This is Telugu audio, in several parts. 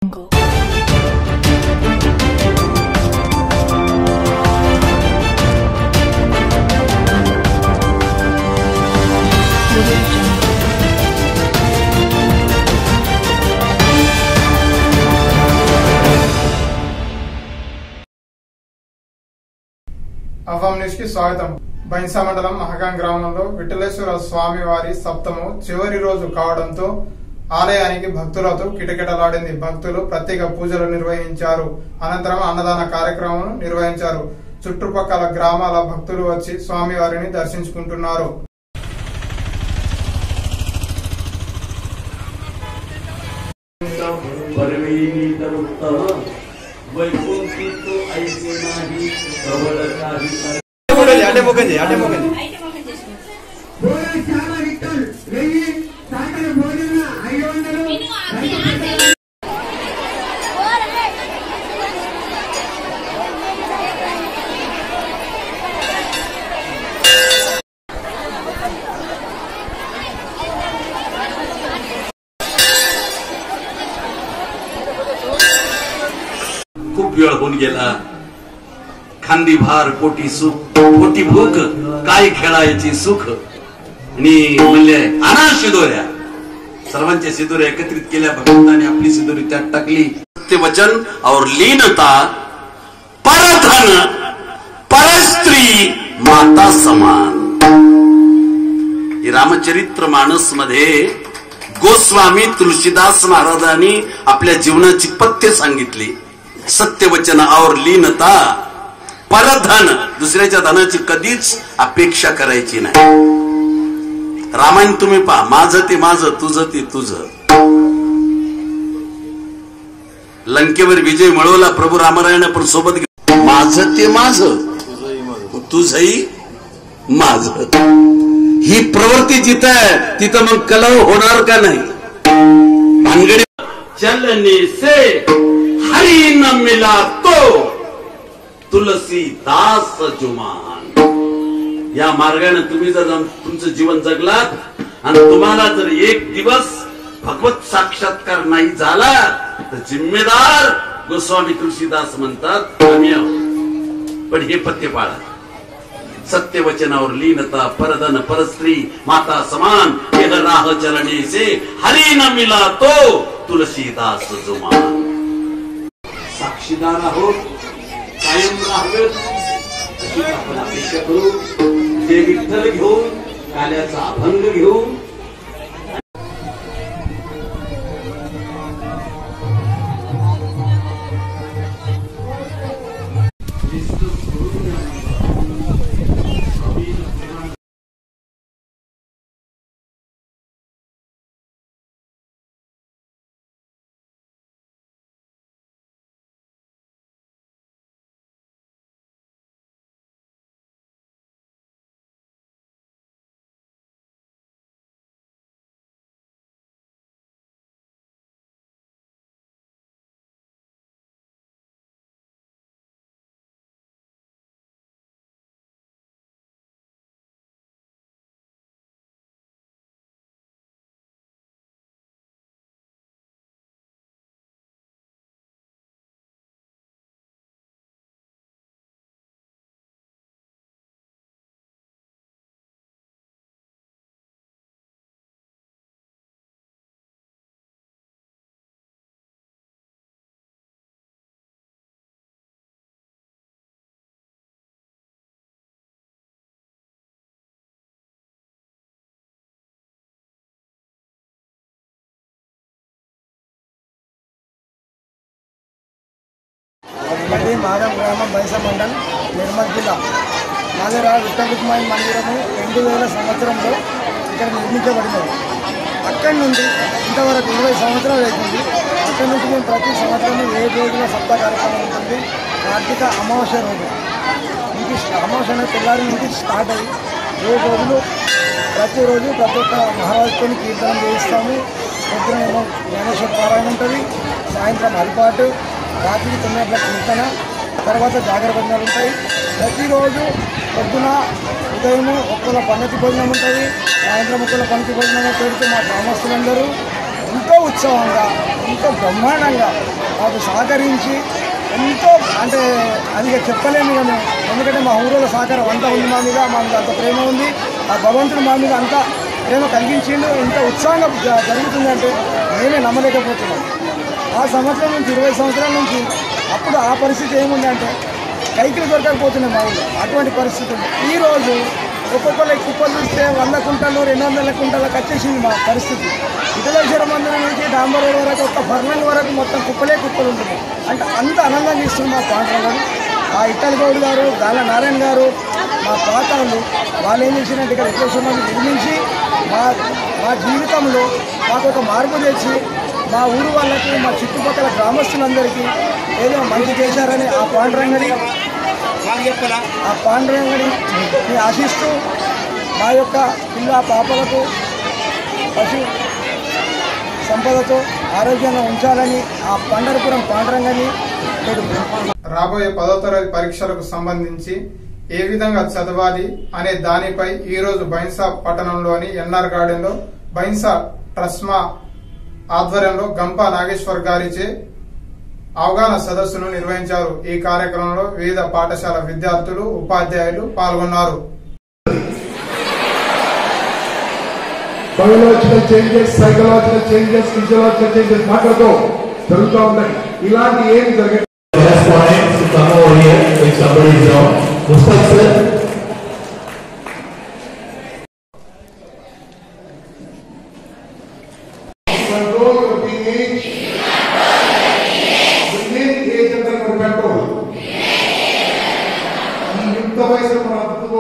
jungle. Audio jungle. అవ్వం న్యూస్ కి స్వాగతం బైన్సా మండలం మహగాం గ్రామంలో విఠలేశ్వర స్వామి వారి సప్తము చివరి రోజు కావడంతో ఆలయానికి భక్తులతో కిటకిటలాడింది భక్తులు ప్రత్యేక పూజలు నిర్వహించారు అనంతరం అన్నదాన కార్యక్రమం నిర్వహించారు చుట్టుపక్కల గ్రామాల భక్తులు వచ్చి స్వామివారిని దర్శించుకుంటున్నారు परमेनीतरोत्तम वैकुंठी तो ऐसे नाही प्रबळ काही అటే మొక్కండి అటే మొక్కండి భోజనశాల విఠల్ వెయ్యి సాకల భోజన ఐదు వందలు खूप वेळ होऊन गेला खांदी भार पोटी सुख पोटी भूक काय खेळायची सुख आणि म्हणले आणा शिदोऱ्या सर्वांच्या शिदोऱ्या एकत्रित केल्या भगवंताने आपली शिदोरी त्यात टाकली ते वचन और लीनता परधन परस्त्री माता समान हे रामचरित्र मानस मध्ये गोस्वामी तुलसीदास महाराजांनी आपल्या जीवनाची पथ्य सांगितली सत्यवचन और लीनता परधन दुसऱ्याच्या धनाची कधीच अपेक्षा करायची नाही रामायण तुम्ही पहा माझं ते माझं तुझं ते तुझं लंकेवर विजय मिळवला प्रभू रामरायानं पण सोबत घे- माझं ते माझं तुझही माझ ही प्रवृत्ती जिथं आहे तिथं मग कलह होणार का नाही भानगडी चलने से हरी न मिला तो तुलसी दास जुमान या मार्गाने तुम्ही जर जम- तुमचं जीवन जगलात आणि तुम्हाला जर एक दिवस भगवत साक्षात्कार नाही झाला तर जिम्मेदार गोस्वामी तुलसीदास म्हणतात आम्ही आहोत पण हे पत्ते पाळा सत्यवचनावर लीनता परधन परस्त्री माता समान यह राह चरणे से हरी न मिला तो तुलसीदास जुमान साक्षीदार आहोत कायम राहावे अशी आपण अपेक्षा करू ते विठ्ठल घेऊन काल्याचा अभंग घेऊन మాది మాధవ గ్రామం బైస మండల్ నిర్మల్ జిల్లా నాగర విఠలకుమారి మందిరము రెండు వేల సంవత్సరంలో ఇక్కడ నిర్మించబడినది అక్కడి నుండి ఇంతవరకు ఇరవై సంవత్సరాలు అవుతుంది అక్కడి నుంచి మేము ప్రతి సంవత్సరం ఏడు రోజుల సప్తాహ కార్యక్రమం ఉంటుంది కార్తీక అమావాస్య రోజు ఇంటి అమావాస్య అనే తెల్లారి నుంచి స్టార్ట్ అయ్యి ఏడు రోజులు ప్రతిరోజు ప్రతి ఒక్క మహారాజుతో కీర్తనం చేయిస్తాము పొద్దున ఏమో జ్ఞానేశ్వర పారాయణ ఉంటుంది సాయంత్రం హరిపాటు రాత్రి తొమ్మిది గంటల కీర్తన తర్వాత జాగ్రత్త భజనాలు ఉంటాయి ప్రతిరోజు పొద్దున ఉదయం ఒక్కల పన్నతి భోజనం ఉంటుంది సాయంత్రం ఒక్కల పన్నతి భోజనం పెడుతూ మా గ్రామస్తులందరూ ఎంతో ఉత్సవంగా ఎంతో బ్రహ్మాండంగా మాకు సహకరించి ఎంతో అంటే అది ఇక చెప్పలేము ఇక మేము ఎందుకంటే మా ఊరిలో సహకారం అంతా ఉంది మా మీద మా మీద అంత ప్రేమ ఉంది ఆ భగవంతుడు మా మీద అంతా ప్రేమ కలిగించిండు ఇంత ఉత్సాహంగా జ- జరుగుతుందంటే మేమే నమ్మలేకపోతున్నాం ఆ సంవత్సరం నుంచి ఇరవై సంవత్సరాల నుంచి అప్పుడు ఆ పరిస్థితి ఏముందంటే కైకిలు దొరకకపోతున్నాయి మా ఊళ్ళో అటువంటి పరిస్థితి ఉంది ఈరోజు ఒక్కొక్కరు కుప్పలు చూస్తే వంద కుంటలు రెండు వందల కుంటలకు వచ్చేసింది మా పరిస్థితి ఇటలేశ్వర మందిరం నుంచి డాంబర్ రోడ్ వరకు ఒక్క ఫర్లంగ్ వరకు మొత్తం కుప్పలే కుప్పలు ఉంటుంది అంటే అంత ఆనందంగా ఇస్తుంది మా పాండ్రంగా ఆ ఇట్టల్ గౌడ్ గారు గాల నారాయణ గారు మా పాతాలు వాళ్ళు ఏం చేసినట్టు ఇక్కడ ఇటలేశ్వర మందిరం నిర్మించి మా మా జీవితంలో మాకు ఒక మార్పు తెచ్చి మా ఊరు వాళ్ళకి మా చుట్టుపక్కల గ్రామస్తులందరికీ ఏదో మంచి చేశారని ఆ పాండురంగడి ఆ పాండురంగడి ని ఆశిస్తూ మా యొక్క పిల్ల పాపలకు పశు సంపదతో ఆరోగ్యంగా ఉంచాలని ఆ పండరపురం పాండురంగని పెడుతున్నాం రాబోయే పదో తరగతి పరీక్షలకు సంబంధించి ఏ విధంగా చదవాలి అనే దానిపై ఈ రోజు బైన్సా పట్టణంలోని ఎన్ఆర్ గార్డెన్ లో బైన్సా ట్రస్మా ఆధ్వర్యంలో గంపా నాగేశ్వర్ గారిచే అవగాహన సదస్సును నిర్వహించారు ఈ కార్యక్రమంలో వివిధ పాఠశాల విద్యార్థులు ఉపాధ్యాయులు పాల్గొన్నారు biological changes psychological changes physiological changes మాటలతో జరుగుతూ ఉన్నాయి ఇలాంటి ఏమి జరగదు correspondents to come over here if somebody is wrong. Mustaq sir. control your teenage teenage age ಅಂತ ನೋಡಿ ಕಂಟ್ರೋಲ್ ಈ ಯುಕ್ತ ವಯಸ್ಸು మన అదుపులో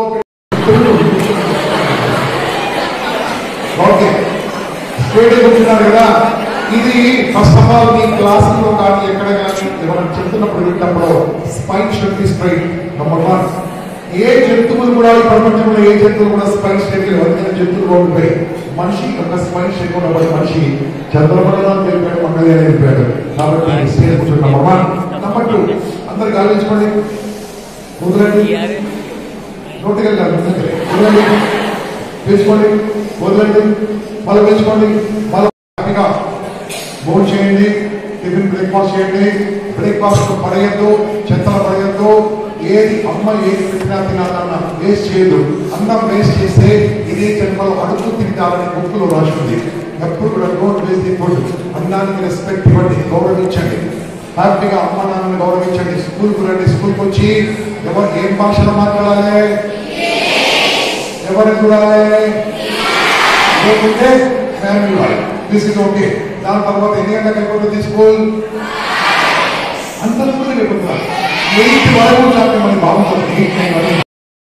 ఓకే స్టేట్ కూర్చున్నారు కదా ఇది ఫస్ట్ ఆఫ్ ఆల్ మీ క్లాసులో కానీ ఎక్కడ కానీ ఎవరైనా చెప్తున్నప్పుడు వింటప్పుడు spine should be straight number one ఏ జంతువులు కూడా ఈ ప్రపంచంలో ఏ జంతువులు కూడా స్పైన్ స్ట్రైట్ వందిన జంతువులు ఉంటాయి మనిషి ఒక స్పైన్ స్ట్రైట్ ఉన్నప్పుడు మనిషి చంద్రమండలం తెలిపాడు మంగళ తెలిపాడు కాబట్టి స్టేట్ కూర్చొని నంబర్ వన్ నంబర్ టూ అందరికి ఆలోచించుకోండి కుదరండి నోటికెళ్ళాలి వదలండి పెంచుకోండి వదలండి మళ్ళీ పెంచుకోండి మళ్ళీ హ్యాపీగా భోజనం చేయండి టిఫిన్ బ్రేక్ఫాస్ట్ చేయండి బ్రేక్ఫాస్ట్ పడేయద్దు చెత్తలు పడేయద్దు ఏది అమ్మ ఏది పెట్టినా తినాలన్నా వేస్ట్ చేయదు అన్నం వేస్ట్ చేస్తే ఇదే జన్మలో అడుగు తింటాలని బుక్కులో రాసింది ఎప్పుడు కూడా డోంట్ వేస్ట్ ది ఫుడ్ అన్నానికి రెస్పెక్ట్ ఇవ్వండి గౌరవించండి హ్యాపీగా అమ్మ నాన్నని గౌరవించండి స్కూల్కి రండి స్కూల్కి వచ్చి ఎవరు ఏం భాషలో మాట్లాడాలి ఎవరిని చూడాలి లేకుంటే మేము చూడాలి దిస్ ఇస్ ఓకే దాని తర్వాత ఎన్ని గంటలకు అయిపోతుంది స్కూల్ అంత ముందు లేకుండా ఎయిట్ వరకు చాలా మనకి బాగుంటుంది ఎయిట్ నైన్ వరకు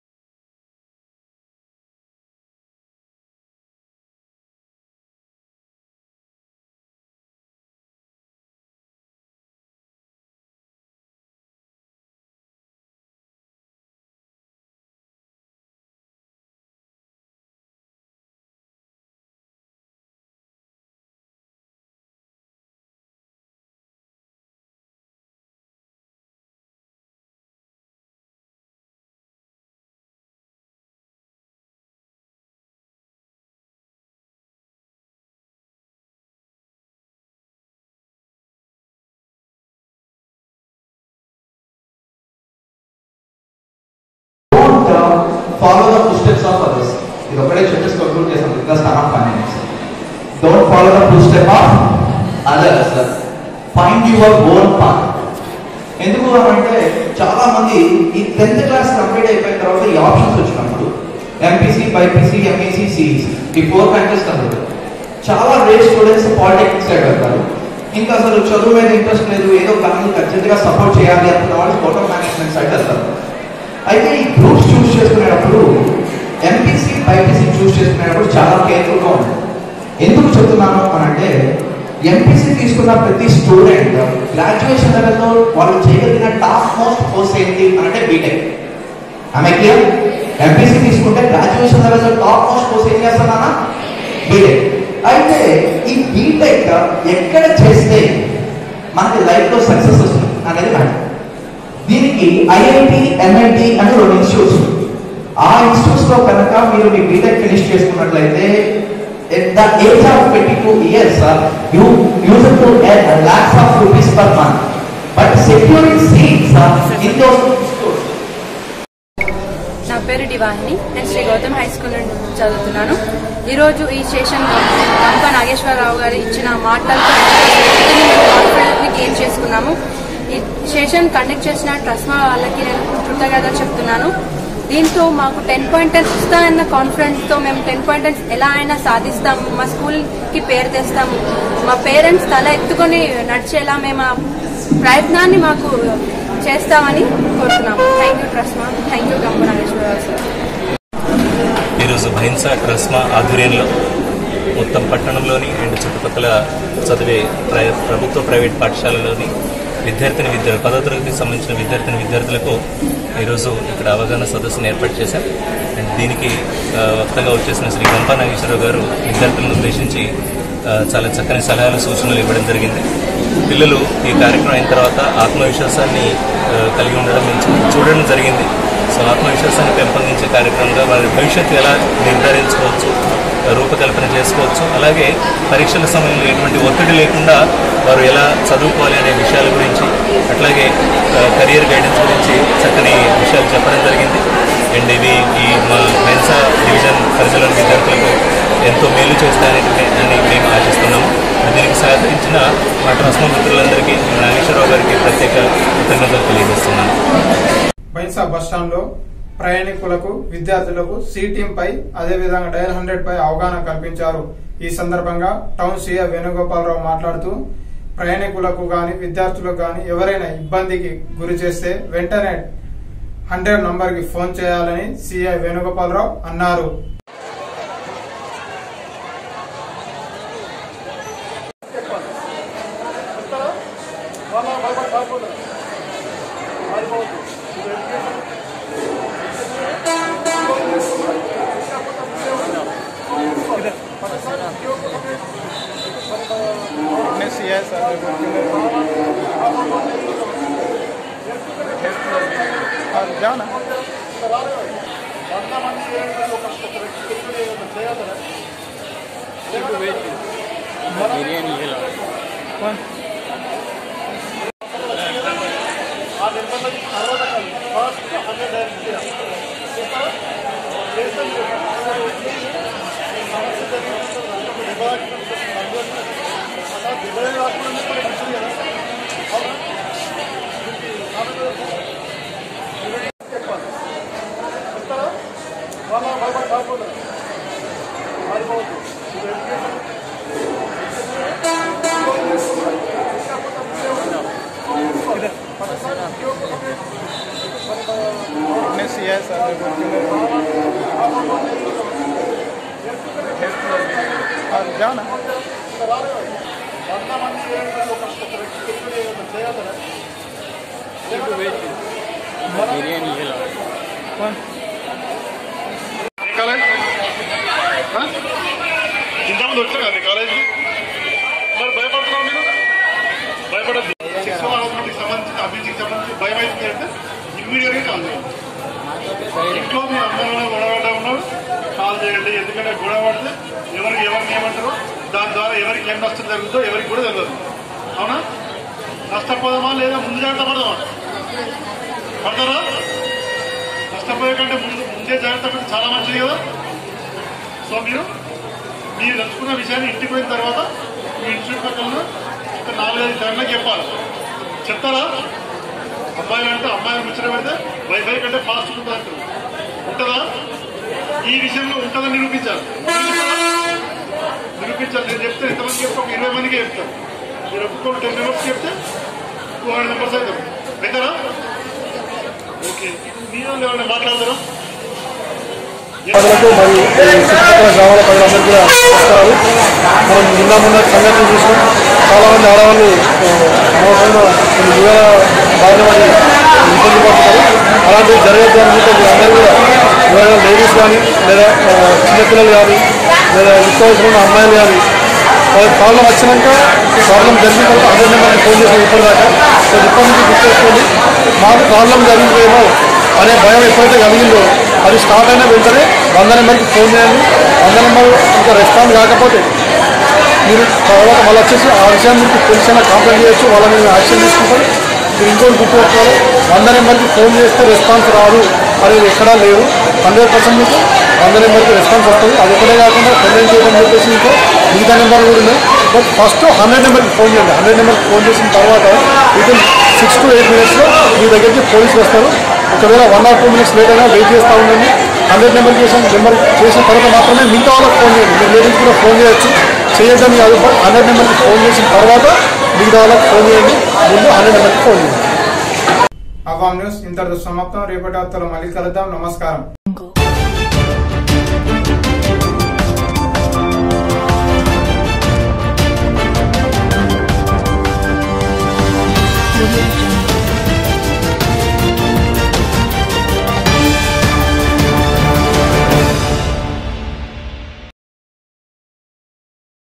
don't uh, follow the footsteps of others. ఇది ఒకటే చర్చస్ కంక్లూడ్ చేసాం because time of finance don't follow the foot step of others find your own path ఎందుకు అంటే చాలా మంది ఈ టెన్త్ క్లాస్ కంప్లీట్ అయిపోయిన తర్వాత ఈ ఆప్షన్స్ వచ్చినప్పుడు ఎంపీసీ బైపీసీ ఎంఈసీ సిఈసీ ఈ ఫోర్ బ్రాంచెస్ కలుగుతారు చాలా రేట్ స్టూడెంట్స్ పాలిటెక్నిక్ సైడ్ వెళ్తారు ఇంకా అసలు చదువు మీద ఇంట్రెస్ట్ లేదు ఏదో కానీ ఖచ్చితంగా సపోర్ట్ చేయాలి అనుకున్న వాళ్ళు హోటల్ మేనేజ్మెంట్ సైడ్ వెళ్తారు అయితే ఈ గ్రూప్స్ చూస్ చేసుకునేటప్పుడు ఎంపీసీ బైపీసీ చూస్ చేసుకునేటప్పుడు చాలా కేర్ఫుల్గా ఉంటుంది ఎందుకు చెప్తున్నాను అని అంటే ఎంపీసీ తీసుకున్న ప్రతి స్టూడెంట్ గ్రాడ్యుయేషన్ లెవెల్లో వాళ్ళు చేయగలిగిన టాప్ మోస్ట్ కోర్స్ ఏంటి అని అంటే బీటెక్ ఆమె క్లియర్ ఎంపీసీ తీసుకుంటే గ్రాడ్యుయేషన్ లెవెల్లో టాప్ మోస్ట్ కోర్స్ ఏం చేస్తానా బీటెక్ అయితే ఈ బీటెక్ ఎక్కడ చేస్తే మనకి లైఫ్లో సక్సెస్ వస్తుంది అనేది మ్యాటర్ దీనికి ఐఐటి ఎంఐటి అని రెండు ఇన్స్టిట్యూట్స్ ఆ ఇన్స్టిట్యూట్స్ లో కనుక మీరు మీ బీటెక్ ఫినిష్ చేసుకున్నట్లయితే in the age of 22 years, sir, you used to earn lakhs of rupees per month. But securing seats, sir, in those schools, నా పేరు డివాహిని నేను శ్రీ గౌతమ్ హై స్కూల్ నుండి చదువుతున్నాను ఈరోజు ఈ స్టేషన్ గంప నాగేశ్వరరావు గారు ఇచ్చిన మాటలతో కాన్ఫిడెన్స్ గెయిన్ చేసుకున్నాము ఈ స్టేషన్ కండక్ట్ చేసిన ట్రస్మా వాళ్ళకి నేను కృతజ్ఞతలు చెప్తున్నాను దీంతో మాకు టెన్ పాయింట్ టెన్ వస్తాయన్న కాన్ఫిడెన్స్ తో మేము టెన్ పాయింట్ టెన్ ఎలా అయినా సాధిస్తాము మా స్కూల్ కి పేరు తెస్తాము మా పేరెంట్స్ తల ఎత్తుకొని నడిచేలా మేము ఆ ప్రయత్నాన్ని మాకు చేస్తామని కోరుతున్నాము thank you TRSMA thank you Gampa Nageswara Rao sir ఈరోజు భైన్సా ట్రస్మా ఆధ్వర్యంలో మొత్తం పట్టణంలోని అండ్ చుట్టుపక్కల చదివే ప్ర- ప్రభుత్వ ప్రైవేట్ పాఠశాలలోని విద్యార్థిని విద్యార్థి పదో తరగతికి సంబంధించిన విద్యార్థిని విద్యార్థులకు ఈరోజు ఇక్కడ అవగాహన సదస్సును ఏర్పాటు చేశాం అండ్ దీనికి ఆ, వక్తగా వచ్చేసిన శ్రీ గంపా నాగేశ్వరరావు గారు విద్యార్థులను ఉద్దేశించి ఆ, చాలా చక్కని సలహాలు సూచనలు ఇవ్వడం జరిగింది పిల్లలు ఈ కార్యక్రమం అయిన తర్వాత ఆత్మవిశ్వాసాన్ని ఆ, కలిగి ఉండడం మేము చూ- చూడడం జరిగింది సో ఆత్మవిశ్వాసాన్ని పెంపొందించే కార్యక్రమంగా వారి భవిష్యత్తు ఎలా నిర్ధారించుకోవచ్చు రూపకల్పన చేసుకోవచ్చు అలాగే పరీక్షల సమయంలో ఎటువంటి ఒత్తిడి లేకుండా వారు ఎలా చదువుకోవాలి అనే విషయాల గురించి అట్లాగే ఆ, కెరియర్ గైడెన్స్ గురించి చక్కని విషయాలు చెప్పడం జరిగింది అండ్ ఇవి ఈ మా మెన్సా డివిజన్ పరిధిలోని విద్యార్థులకు ఎంతో మేలు చేస్తాయని అని మేము ఆశిస్తున్నాము దీనికి సహకరించిన మా ట్రస్ట్ మిత్రులందరికీ నాగేశ్వరరావు గారికి ప్రత్యేక కృతజ్ఞతలు తెలియజేస్తున్నాను బైన్సా బస్టాండ్ లో ప్రయాణికులకు విద్యార్థులకు సీటింగ్ పై అదేవిధంగా డయల్ హండ్రెడ్ పై అవగాహన కల్పించారు ఈ సందర్భంగా టౌన్ సీఏ వేణుగోపాలరావు మాట్లాడుతూ ప్రయాణికులకు గాని విద్యార్థులకు గాని ఎవరైనా ఇబ్బందికి గురి చేస్తే వెంటనే హండ్రెడ్ నంబర్ కి ఫోన్ చేయాలని సీఐ వేణుగోపాలరావు అన్నారు కాలేజ్ ఇంతకుముందు వచ్చారు కదా మీ కాలేజీకి మరి భయపడుతున్నాం మీరు భయపడద్దు శిక్షణ ఆరోగ్యానికి సంబంధించి అభివృద్ధికి సంబంధించి భయం అయితే అంటే ఇమ్మీడియట్గా కాల్ చేయండి ఇంట్లో మీ అమ్మాయిలో గొడవడ ఉన్నారు కాల్ చేయండి ఎందుకంటే గొడవ పడితే ఎవరికి ఎవరిని ఏమంటారో దాని ద్వారా ఎవరికి ఏం నష్టం జరుగుతుందో ఎవరికి కూడా తెలియదు అవునా నష్టపోదామా లేదా ముందు జాగ్రత్త పడదామా పడతారా నష్టపోయే కంటే ముందు ముందే జాగ్రత్త పడితే చాలా మంచిది కదా సో మీరు మీరు తెలుసుకున్న విషయాన్ని ఇంటికి పోయిన తర్వాత మీ ఇంటి పక్కన ఒక నాలుగైదు గంటలకు చెప్పాలి చెప్తారా అమ్మాయిలు అంటే అమ్మాయిలు ముచ్చట పెడితే వైఫై కంటే ఫాస్ట్ ఉంటుంది అంటారు ఉంటుందా ఈ విషయంలో ఉంటుందని నిరూపించాలి నిరూపించాలి నేను చెప్తే ఎంతమంది చెప్తే ఒక ఇరవై మందికి చెప్తాను మీరు ఒక్కొక్కరు టెన్ మెంబర్స్ చెప్తే టూ హండ్రెడ్ మెంబర్స్ అవుతారు అవుతారా ఓకే మీరు ఎవరైనా మాట్లాడతారా ప్రజలకు మరియు ఈ చుట్టుపక్కల గ్రామాల ప్రజలందరూ కూడా నమస్కారాలు మనం నిన్న మొన్న సంఘటన చూసినాం చాలా మంది ఆడవాళ్ళు మోసంలో కొన్ని వివిధ బారిన పడి ఇబ్బంది పడుతున్నారు అలాంటివి జరగద్దు అనుకుంటే మీరందరూ కూడా ఎవరైనా లేడీస్ కానీ లేదా ఆ, చిన్నపిల్లలు కానీ లేదా యుక్త వయసులో ఉన్న అమ్మాయిలు కానీ వాళ్ళకి ప్రాబ్లం వచ్చినాక ప్రాబ్లం జరిగిన తర్వాత హండ్రెడ్ నెంబర్కి ఫోన్ చేసిన ఇప్పటిదాకా సో ఇప్పటి నుంచి గుర్తు చేసుకోండి మాకు ప్రాబ్లం జరిగిపోయేమో అనే భయం ఎప్పుడైతే కలిగిందో అది స్టార్ట్ అయిన వెంటనే వంద నెంబర్కి ఫోన్ చేయండి వంద నెంబర్ ఇంకా రెస్పాన్స్ కాకపోతే మీరు తర్వాత మళ్ళీ వచ్చేసి ఆ విషయం మీకు తెలిసిన కంప్లైంట్ చేయొచ్చు వాళ్ళ మీద యాక్షన్ తీసుకుంటారు మీరు ఇంకోటి గుర్తుపెట్టుకోవాలి వంద నెంబర్కి ఫోన్ చేస్తే రెస్పాన్స్ రాదు అనేది ఎక్కడా లేదు హండ్రెడ్ పర్సెంట్ మీకు వంద నెంబర్కి రెస్పాన్స్ వస్తుంది అది ఒకటే కాకుండా పెండెంట్ చేయడం చెప్పేసి ఇంకో మిగతా నెంబర్ కూడా ఉన్నాయి బట్ ఫస్ట్ హండ్రెడ్ నెంబర్కి ఫోన్ చేయండి హండ్రెడ్ నెంబర్కి ఫోన్ చేసిన తర్వాత వితిన్ సిక్స్ టు ఎయిట్ మినిట్స్లో మీ దగ్గరికి పోలీసులు వస్తారు ఒకవేళ one or two minutes late అయినా వెయిట్ చేస్తూ ఉండండి హండ్రెడ్ నెంబర్ చేసిన నెంబర్ చేసిన తర్వాత మాత్రమే మిగతా వాళ్ళకి ఫోన్ చేయండి మీరు లేడీస్ కూడా ఫోన్ చేయొచ్చు చేయొద్దని కాదు బట్ హండ్రెడ్ నెంబర్కి ఫోన్ చేసిన తర్వాత మిగతా వాళ్ళకి ఫోన్ చేయండి ముందు హండ్రెడ్ నెంబర్కి ఫోన్ చేయండి అవాం న్యూస్ ఇంతటితో సమాప్తం రేపటి వార్తలో మళ్ళీ కలుద్దాం నమస్కారం